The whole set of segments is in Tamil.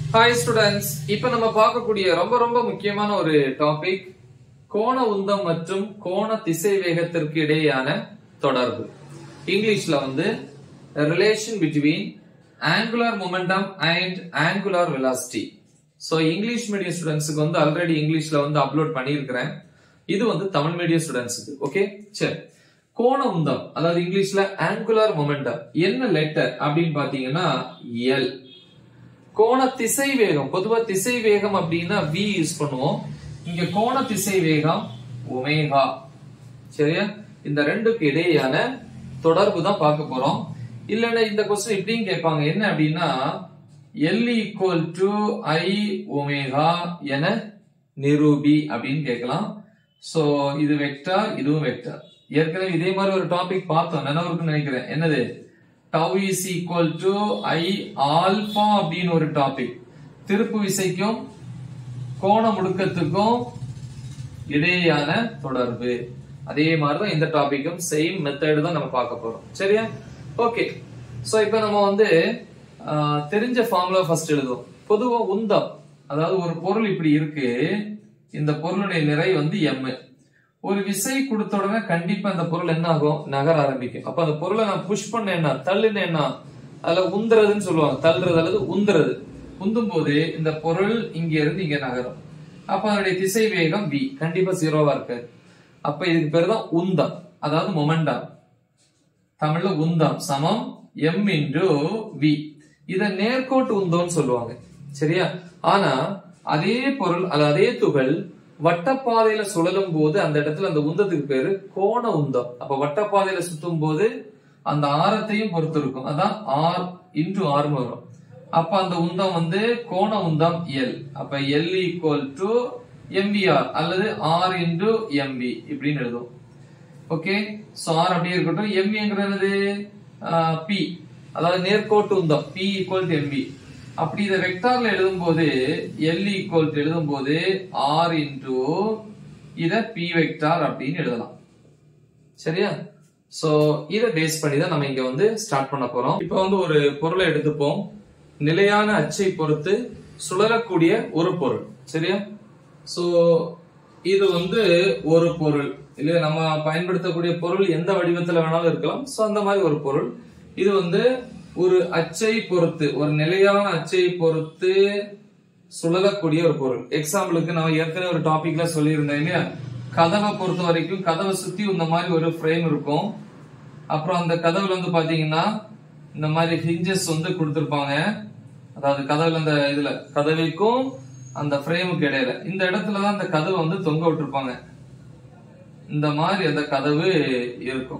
ஹாய் ஸ்டூடெண்ட்ஸ் இப்ப நம்ம பார்க்கக்கூடிய ரொம்ப ரொம்ப முக்கியமான ஒரு டாபிக் கோண உந்தம் மற்றும் கோண திசை வேகத்திற்கு இடையேயான தொடர்பு இங்கிலீஷ்ல வந்து relation between angular momentum and angular velocity so English medium ஸ்டூடெண்ட்ஸ்க்கு வந்து ஆல்ரெடி இங்கிலீஷ்ல வந்து அப்லோட் பண்ணியிருக்கிறேன் இது வந்து தமிழ் மீடியம் ஸ்டூடெண்ட்ஸ்க்கு ஓகே சரி கோண உந்தம் அதாவது இங்கிலீஷ்ல ஆங்குலர் மொமெண்டம் என்ன லெட்டர் அப்படின்னு பாத்தீங்கன்னா எல் கோண திசை வேகம் பொதுவா திசை வேகம் அப்படின்னா v யூஸ் பண்ணுவோம் இங்க கோண திசை வேகம் ஒமேகா சரியா இந்த ரெண்டுக்கு இடையேயான தொடர்பு தான் பார்க்க போறோம் இல்லைன்னா இந்த கொஸ்டின் இப்படியும் கேட்பாங்க என்ன அப்படின்னா L equal to I omega என நிரூபி அப்படின்னு கேட்கலாம் சோ இது வெக்டார் இதுவும் வெக்டார் ஏற்கனவே இதே மாதிரி ஒரு டாபிக் பார்த்தோம் நினைவு இருக்குன்னு நினைக்கிறேன் என்னது tau is equal to i alpha அப்படின்னு ஒரு டாபிக் திருப்பு விசைக்கும் கோண முடுக்கத்துக்கும் இடையேயான தொடர்பு அதே மாதிரிதான் இந்த டாபிக்கும் சேம் மெத்தட் தான் நம்ம பார்க்க போறோம் சரியா ஓகே சோ இப்போ நம்ம வந்து ஆஹ், தெரிஞ்ச ஃபார்முலா ஃபர்ஸ்ட் எழுதுவோம் பொதுவா உந்தம் அதாவது ஒரு பொருள் இப்படி இருக்கு இந்த பொருளுடைய நிறை வந்து எம் ஒரு விசை கொடுத்த உடனே கண்டிப்பா அந்த பொருள் என்ன ஆகும் நகர ஆரம்பிக்கும் அப்ப அந்த பொருளை நான் புஷ் பண்ணேன்னா தள்ளுனேன்னா அதுல உந்துறதுன்னு சொல்லுவாங்க தள்ளுறது அல்லது உந்துறது உந்தும் போது இந்த பொருள் இங்க இருந்து இங்க நகரும் அப்ப அதனுடைய திசை வேகம் v கண்டிப்பா ஜீரோவா இருக்காது அப்ப இதுக்கு பேர் தான் உந்தம் அதாவது மொமெண்டம் தமிழ்ல உந்தம் சமம் m இன்டு வி இத நேர்கோட்டு உந்தம்னு சொல்லுவாங்க சரியா ஆனா அதே பொருள் அது அதே துகள் வட்டப்பாதையில சுழலும் போது அந்த இடத்துல அந்த உந்தத்துக்கு பேரு கோண உந்தம் அப்ப வட்டப்பாதையில சுத்தும் போது அந்த ஆரத்தையும் பொறுத்து இருக்கும் அதான் ஆர் இன்டு ஆர் வரும் அப்ப அந்த உந்தம் வந்து கோண உந்தம் எல் அப்ப எல் ஈக்குவல் டு எம்பிஆர் அல்லது ஆர் இன்டு எம்பி இப்படின்னு எழுதுவோம் ஓகே சோ ஆர் அப்படியே இருக்கட்டும் எம்பிங்கிறது பி அதாவது நேர்கோட்டு உந்தம் பி ஈக்குவல் டு எம்பி அப்படி இதை வெக்டார்ல எழுதும்போது எல் ஈக்குவல் டு எழுதும்போது ஆர் இன்டு இத பி வெக்டார் அப்படின்னு எழுதலாம் சரியா சோ இத பேஸ் பண்ணி தான் நம்ம இங்க வந்து ஸ்டார்ட் பண்ண போறோம் இப்போ வந்து ஒரு பொருளை எடுத்துப்போம் நிலையான அச்சை பொறுத்து சுழலக்கூடிய ஒரு பொருள் சரியா சோ இது வந்து ஒரு பொருள் இல்ல நம்ம பயன்படுத்தக்கூடிய பொருள் எந்த வடிவத்துல வேணாலும் இருக்கலாம் சோ அந்த மாதிரி ஒரு பொருள் இது வந்து ஒரு அச்சை பொறுத்து ஒரு நிலையான அச்சை பொறுத்து சுழலக்கூடிய ஒரு பொருள் எக்ஸாம்பிளுக்கு நான் ஏற்கனவே ஒரு டாபிக்ல சொல்லியிருந்தேன் இல்லையா கதவை பொறுத்த வரைக்கும் கதவை சுத்தி இந்த மாதிரி ஒரு ஃப்ரேம் இருக்கும் அப்புறம் அந்த கதவுல வந்து பாத்தீங்கன்னா இந்த மாதிரி ஹிஞ்சஸ் வந்து கொடுத்திருப்பாங்க அதாவது கதவுல அந்த இதுல கதவைக்கும் அந்த ஃப்ரேமுக்கு இடையில இந்த இடத்துல தான் அந்த கதவை வந்து தொங்க விட்டுருப்பாங்க இந்த மாதிரி அந்த கதவு இருக்கும்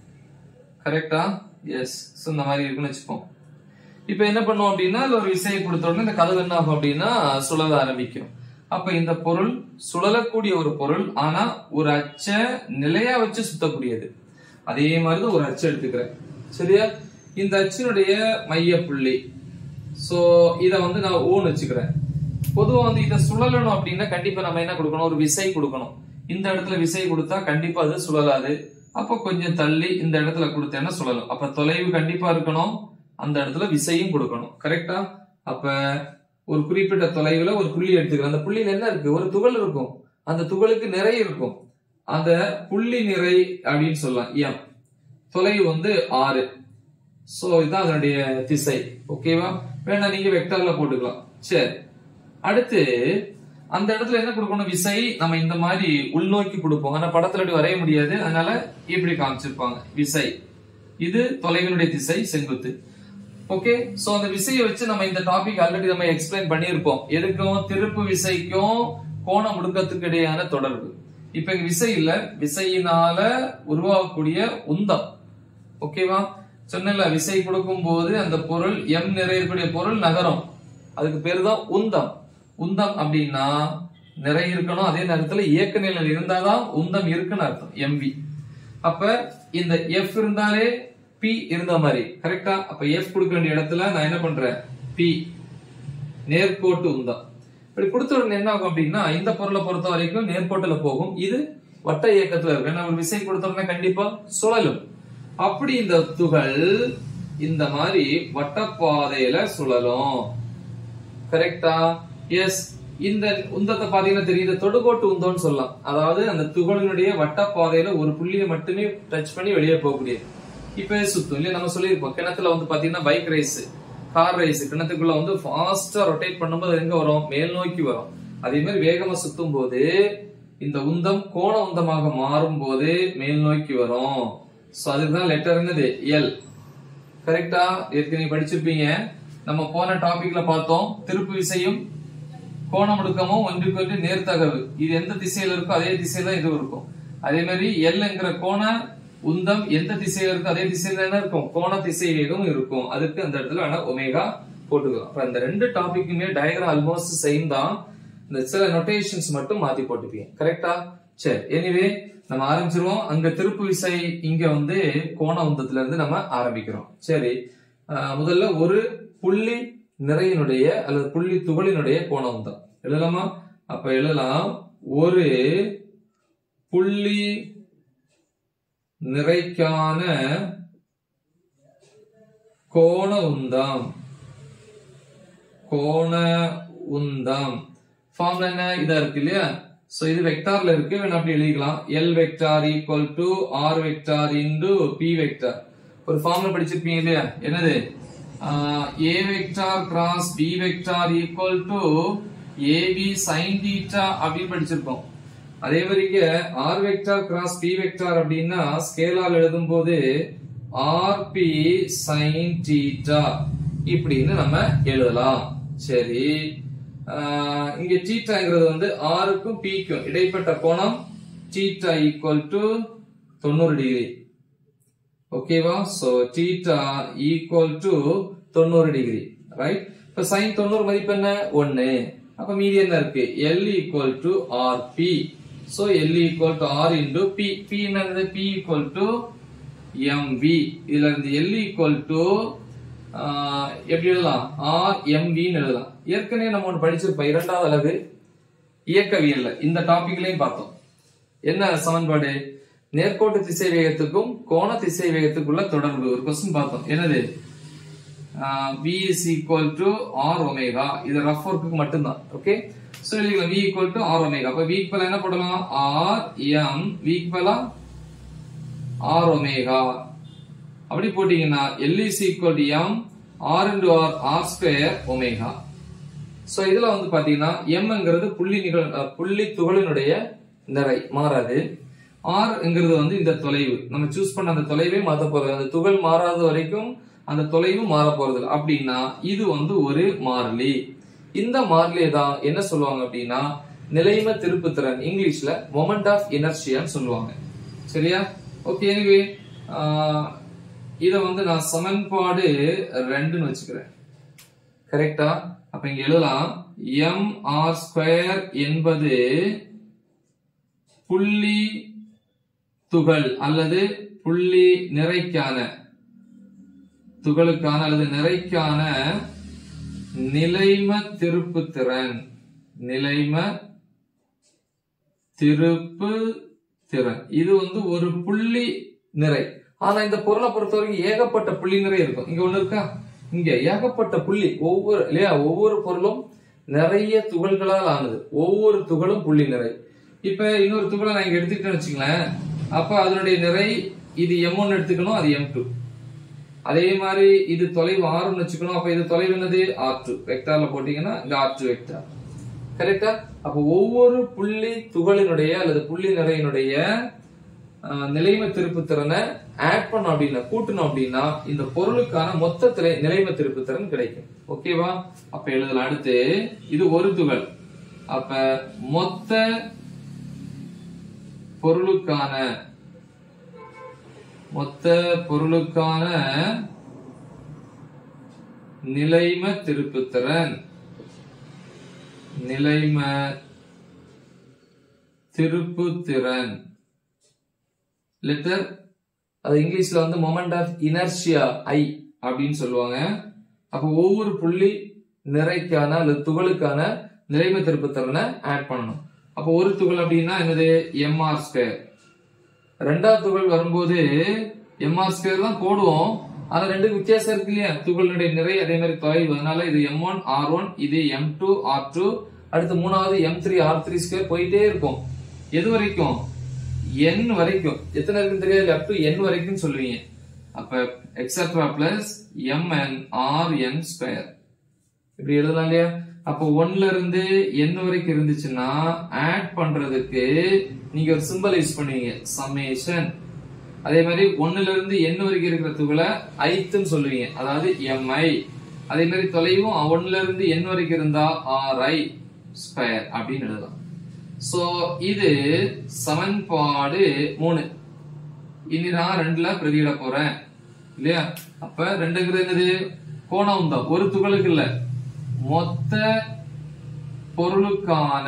கரெக்டா எஸ் இந்த மாதிரி இருக்குன்னு வச்சுப்போம் இப்ப என்ன பண்ணுவோம் அப்படின்னா அதுல ஒரு விசையை கொடுத்த உடனே இந்த கதவு என்ன ஆகும் அப்படின்னா சுழல ஆரம்பிக்கும் அப்ப இந்த பொருள் சுழலக்கூடிய ஒரு பொருள் ஆனா ஒரு அச்ச நிலையா வச்சு சுத்தக்கூடியது அதே மாதிரிதான் ஒரு அச்சு எடுத்துக்கிறேன் சரியா இந்த அச்சினுடைய மைய புள்ளி சோ இத வந்து நான் ஓன் வச்சுக்கிறேன் பொதுவா வந்து இத சுழலணும் அப்படின்னா கண்டிப்பா நம்ம என்ன கொடுக்கணும் ஒரு விசை கொடுக்கணும் இந்த இடத்துல விசை கொடுத்தா கண்டிப்பா அது சுழலாது அப்ப கொஞ்சம் தள்ளி இந்த இடத்துல கொடுத்தேன்னா சுழலும் அப்ப தொலைவு கண்டிப்பா இருக்கணும் அந்த இடத்துல விசையும் கொடுக்கணும் கரெக்டா அப்ப ஒரு குறிப்பிட்ட தொலைவுல ஒரு புள்ளி எடுத்துக்கிறேன் அந்த புள்ளியில என்ன இருக்கு ஒரு துகள் இருக்கும் அந்த துகளுக்கு நிறை இருக்கும் அந்த புள்ளி நிறை அப்படின்னு சொல்லலாம் எம் தொலைவு வந்து ஆறு சோ இதுதான் அதனுடைய திசை ஓகேவா வேணா நீங்க வெக்டர்ல போட்டுக்கலாம் சரி அடுத்து அந்த இடத்துல என்ன கொடுக்கணும் விசை நம்ம இந்த மாதிரி உள்நோக்கி கொடுப்போம் ஆனா படத்துல அப்படி வரைய முடியாது அதனால இப்படி காமிச்சிருப்பாங்க விசை இது தொலைவினுடைய திசை செங்குத்து ஓகே சோ அந்த விசையை வச்சு நம்ம இந்த டாபிக் ஆல்ரெடி நம்ம எக்ஸ்பிளைன் பண்ணியிருப்போம் எதுக்கும் திருப்பு விசைக்கும் கோண முடுக்கத்துக்கு இடையான தொடர்பு இப்ப இங்க விசை இல்ல விசையினால உருவாகக்கூடிய உந்தம் ஓகேவா சொன்னல விசை கொடுக்கும் போது அந்த பொருள் எம் நிறையக்கூடிய பொருள் நகரும் அதுக்கு பேரு தான் உந்தம் உந்தம் அப்படின்னா நிறை இருக்கணும் அதே நேரத்துல இயக்க நிலையில் இருந்தாதான் உந்தம் இருக்குன்னு அர்த்தம் எம்வி அப்ப இந்த எஃப் இருந்தாலே பி இருந்த மாதிரி கரெக்டா அப்ப எஃப் கொடுக்க வேண்டிய இடத்துல நான் என்ன பண்றேன் பி நேர்கோட்டு உந்தம் இப்படி கொடுத்த உடனே என்ன ஆகும் அப்படின்னா இந்த பொருளை பொறுத்த வரைக்கும் நேர்கோட்டுல போகும் இது வட்ட இயக்கத்துல இருக்கு ஏன்னா ஒரு விசை கொடுத்த உடனே கண்டிப்பா சுழலும் அப்படி இந்த துகள் இந்த மாதிரி வட்டப்பாதையில சுழலும் கரெக்டா எஸ் இந்த உந்தத்தை பாத்தீங்கன்னா தெரியுது தொடுகோட்டு உந்தம்னு சொல்லலாம் அதாவது அந்த துகளினுடைய வட்ட பாதையில ஒரு புள்ளியை மட்டுமே டச் பண்ணி வெளியே போகக்கூடியது இப்ப சுத்தும் இல்லையா நம்ம சொல்லியிருப்போம் கிணத்துல வந்து பாத்தீங்கன்னா பைக் ரேஸ் கார் ரேஸ் கிணத்துக்குள்ள வந்து ஃபாஸ்டா ரொட்டேட் பண்ணும்போது அது எங்க வரும் மேல் நோக்கி வரும் அதே மாதிரி வேகமா சுத்தும் போது இந்த உந்தம் கோண உந்தமாக மாறும் போது மேல் நோக்கி வரும் சோ அதுதான் லெட்டர் என்னது எல் கரெக்டா ஏற்கனவே படிச்சிருப்பீங்க நம்ம போன டாபிக்ல பார்த்தோம் திருப்பு விசையும் கோண முடுக்கமும் ஒன்றுக்கொன்று நேர்த்தகவு இது எந்த திசையில இருக்கோ அதே திசையில இது இருக்கும் அதே மாதிரி எல்ங்கிற கோண உந்தம் எந்த திசையில இருக்கோ அதே திசையில என்ன இருக்கும் கோண திசை வேகம் இருக்கும் அதுக்கு அந்த இடத்துல வேணா ஒமேகா போட்டுக்கலாம் அப்ப அந்த ரெண்டு டாபிக்குமே டயக்ராம் ஆல்மோஸ்ட் சேம் தான் இந்த சில நொட்டேஷன்ஸ் மட்டும் மாத்தி போட்டுப்பீங்க கரெக்டா சரி எனிவே நம்ம ஆரம்பிச்சிருவோம் அங்க திருப்பு விசை இங்க வந்து கோண உந்தத்துல இருந்து நம்ம ஆரம்பிக்கிறோம் சரி ஆஹ் முதல்ல ஒரு புள்ளி நிறையினுடைய அல்லது புள்ளி துகளினுடைய கோண உந்தம் எழுதலாமா அப்ப எழுதலாம் ஒரு புள்ளி நிறைக்கான கோண உந்தம் கோண உந்தம் ஃபார்ம்ல என்ன இதா இருக்கு இல்லையா சோ இது வெக்டார்ல இருக்கு வேணா அப்படி எழுதிக்கலாம் L vector equal to R vector into P vector ஒரு ஃபார்ம்ல படிச்சிருப்பீங்க இல்லையா என்னது A vector cross B vector equal to AB sine theta அப்படின்னு படிச்சிருப்போம் அதே மாதிரி இங்க R vector cross B vector அப்படின்னா ஸ்கேலால் எழுதும் போது ஆர்பி சைன் தீட்டா இப்படின்னு நம்ம எழுதலாம் சரி ஆஹ் இங்க தீட்டாங்கிறது வந்து ஆருக்கும் பிக்கும் இடைப்பட்ட கோணம் தீட்டா ஈக்குவல் டு தொண்ணூறு டிகிரி ஓகேவா சோ தீட்டா ஈக்குவல் டு தொண்ணூறு டிகிரி ரைட் இப்ப சைன் தொண்ணூறு மதிப்பு என்ன ஒன்னு அப்ப மீதி என்ன இருக்கு L equal to R P so L equal to R into P P என்னது P equal to M V இதுல இருந்து எல் ஈக்குவல் டு எப்படி எழுதலாம் ஆர் எம் வின்னு எழுதலாம் ஏற்கனவே நம்ம ஒன்று படிச்சிருப்போம் இரண்டாவது அலகு இயக்கவியல்ல இந்த டாபிக்லயும் பார்த்தோம் என்ன சமன்பாடு நேர்கோட்டு திசை வேகத்துக்கும் கோண திசை வேகத்துக்குள்ள தொடர்பு ஒரு கொஸ்டின் பார்த்தோம் என்னது v is equal to r omega இது ரஃப் ஒர்க்குக்கு மட்டும்தான் ஓகே சோ எழுதிக்கலாம் v equal to r omega அப்ப v க்கு என்ன போடலாம் r m v க்கு r omega அப்படி போட்டீங்கன்னா L is equal to m r into r r square omega so இதுல வந்து பாத்தீங்கன்னா mங்கிறது புள்ளி நிகழ் அஹ் புள்ளி துகளினுடைய நிறை மாறாது ஆர்ங்கிறது வந்து இந்த தொலைவு நம்ம சூஸ் பண்ண அந்த தொலைவே மாத்த போறது அந்த துகள் மாறாத வரைக்கும் அந்த தொலைவு மாற போறது இல்ல. அப்படின்னா இது வந்து ஒரு மாறிலி இந்த மாறிலியை தான் என்ன சொல்லுவாங்க அப்படின்னா நிலைம திருப்புத்திறன் இங்கிலீஷ்ல மொமெண்ட் ஆஃப் இனர்ஷியான்னு சொல்லுவாங்க சரியா ஓகே எனிவே இத வந்து நான் சமன்பாடு ரெண்டுன்னு வச்சுக்கிறேன் கரெக்டா அப்ப இங்க எழுதலாம் எம் ஆர் ஸ்கொயர் என்பது புள்ளி துகள் அல்லது புள்ளி நிறைக்கான துகளுக்கான அல்லது நிறைக்கான நிலைம திருப்பு திறன் நிலைம திருப்பு திறன் இது வந்து ஒரு புள்ளி நிறை ஆனா இந்த பொருளை பொறுத்த வரைக்கும் ஏகப்பட்ட புள்ளி நிறை இருக்கும் இங்க ஒண்ணு இருக்கா இங்க ஏகப்பட்ட புள்ளி ஒவ்வொரு இல்லையா ஒவ்வொரு பொருளும் நிறைய துகள்களால் ஆனது ஒவ்வொரு துகளும் புள்ளி நிறை இப்ப இன்னொரு துகளை நான் இங்க எடுத்துக்கிட்டேன்னு வச்சுங்களேன் அப்ப அதனுடைய நிறை இது எம் ஒன்னு எடுத்துக்கணும் அது எம் டூ அதே மாதிரி இது தொலைவு ஆறுன்னு வச்சுக்கணும் அப்ப இது தொலைவு என்னது ஆர் டூ வெக்டார்ல போட்டீங்கன்னா இந்த ஆர் டூ வெக்டார் கரெக்டா அப்ப ஒவ்வொரு புள்ளி துகளினுடைய அல்லது புள்ளி நிறையினுடைய ஆஹ், நிலைம திருப்பு திறனை ஆட் பண்ணோம் அப்படின்னா கூட்டணும் அப்படின்னா இந்த பொருளுக்கான மொத்த திரை நிலைம திருப்பு திறன் கிடைக்கும் ஓகேவா அப்ப எழுதலாம் அடுத்து இது ஒரு துகள் அப்ப மொத்த பொருளுக்கான மொத்த பொருளுக்கான நிலைம திருப்புத்திறன் நிலைம திருப்புத்திறன் லெட்டர் அது இங்கிலீஷ்ல வந்து மொமெண்ட் ஆஃப் இனர்ஷியா ஐ அப்படின்னு சொல்லுவாங்க அப்போ ஒவ்வொரு புள்ளி நிறைக்கான அல்லது துகளுக்கான நிலைம திருப்புத்திறனை ஆட் பண்ணணும் அப்போ ஒரு துகள் அப்படின்னா என்னது எம்ஆர் ஸ்கொயர் ரெண்டாவது துகள் வரும்போது எம்ஆர் ஸ்கொயர் தான் போடுவோம் ஆனா ரெண்டுக்கு வித்தியாசம் இருக்கு இல்லையா துகளினுடைய நிறை அதே மாதிரி தொலைவு அதனால இது எம் ஒன் ஆர் ஒன் இது எம் டூ ஆர் டூ அடுத்து மூணாவது M three R three square போயிட்டே இருக்கும் எது வரைக்கும் n வரைக்கும் எத்தனை இருக்குன்னு தெரியாது அப் டு n வரைக்கும் சொல்லுவீங்க அப்ப etcetera plus M N R N square இப்படி எழுதலாம் இல்லையா அப்போ ஒன்ல இருந்து n வரைக்கும் இருந்துச்சுன்னா ஆட் பண்றதுக்கு நீங்க ஒரு சிம்பல் யூஸ் பண்ணுவீங்க சம்மேஷன் அதே மாதிரி ஒண்ணுல இருந்து n வரைக்கும் இருக்கிற துகளை ஐத்துன்னு சொல்லுவீங்க அதாவது எம்ஐ அதே மாதிரி தொலைவும் ஒண்ணுல இருந்து n வரைக்கும் இருந்தா ஆர்ஐ ஸ்கொயர் அப்படின்னு எழுதலாம் சோ இது சமன்பாடு மூணு இனி நான் ரெண்டுல பிரதியிட போறேன் இல்லையா அப்ப ரெண்டுங்கிறது என்னது கோணம் தான் ஒரு துகளுக்கு இல்ல மொத்த பொருளுக்கான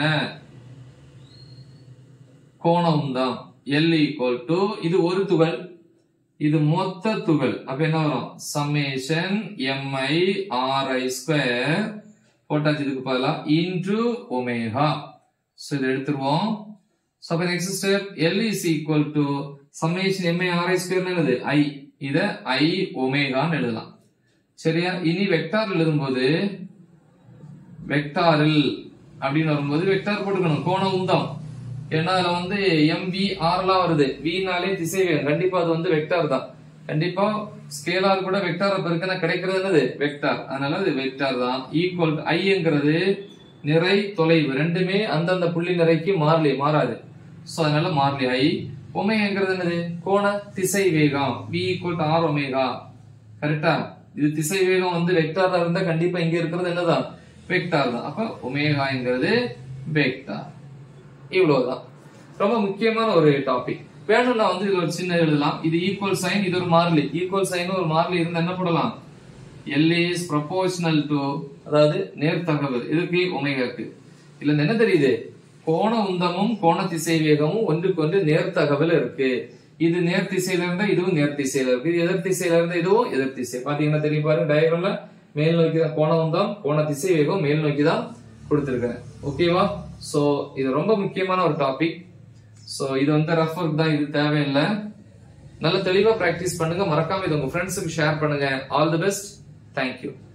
கோணம் தான் எல் ஈக்குவல் டு இது ஒரு துகள் இது மொத்த துகள் அப்ப என்ன வரும் சம்மேஷன் எம்ஐ ஆர்ஐ ஸ்கொயர் போட்டாச்சு இதுக்கு பதிலா இன்டு ஒமேகா சோ இதை எடுத்துருவோம் சோ அப்ப next step L is equal to summation MI RI square என்னது ஐ இத ஐ ஒமேகான்னு எழுதலாம் சரியா இனி வெக்டார் எழுதும்போது வெக்டாரில் அப்படின்னு வரும்போது வெக்டார் போட்டுக்கணும் கோண உந்தம் ஏன்னா அதுல வந்து எம் வி ஆர்லாம் வருது வினாலே திசைவேகம் கண்டிப்பா அது வந்து வெக்டார் தான் கண்டிப்பா ஸ்கேலார் கூட வெக்டார பெருக்கினா கிடைக்கிறது என்னது வெக்டார் அதனால அது வெக்டார் தான் ஈக்குவல் ஐங்கிறது நிறை தொலைவு ரெண்டுமே அந்தந்த புள்ளி நிறைக்கு மாறலி மாறாது சோ அதனால மாறலி ஐ ஒமேங்கிறது என்னது கோண திசை வேகம் V equal to R omega கரெக்டா இது திசை வேகம் வந்து வெக்டாரா இருந்தா கண்டிப்பா இங்க இருக்கிறது என்னதான் வெக்டார் தான் அப்ப ஒமேகாங்கிறது வெக்டார் இவ்வளவுதான் ரொம்ப முக்கியமான ஒரு டாபிக் வேணும்னா வந்து இது ஒரு சின்ன எழுதலாம் இது ஈக்குவல் சைன் இது ஒரு மாறிலி ஈக்குவல் சைன் ஒரு மாறிலி இருந்தா என்ன போடலாம் எல் இஸ் ப்ரொபோஷனல் டு அதாவது நேர்த்தகவல் இதுக்கு ஒமேகாக்கு இதுல என்ன தெரியுது கோண உந்தமும் கோண திசை வேகமும் ஒன்றுக்கு ஒன்று நேர்த்தகவல் இருக்கு இது நேர் திசையில இருந்தா இதுவும் நேர் திசையில இருக்கு இது எதிர் திசையில இருந்தா இதுவும் எதிர் திசை பாத்தீங்கன்னா தெரியும் பாருங்க டயக்ராம்ல மேல் நோக்கி தான் கோண உந்தம் கோண திசை வேகம் மேல் நோக்கி தான் கொடுத்திருக்கிறேன் ஓகேவா சோ இது ரொம்ப முக்கியமான ஒரு டாபிக் சோ இது வந்து ரஃப் ஒர்க் தான் இது தேவையில்லை நல்ல தெளிவா பிராக்டிஸ் பண்ணுங்க மறக்காம இது உங்க ஃப்ரெண்ட்ஸுக்கு ஷேர் பண்ணுங்க ஆல் தி பெஸ்ட் தேங்க்யூ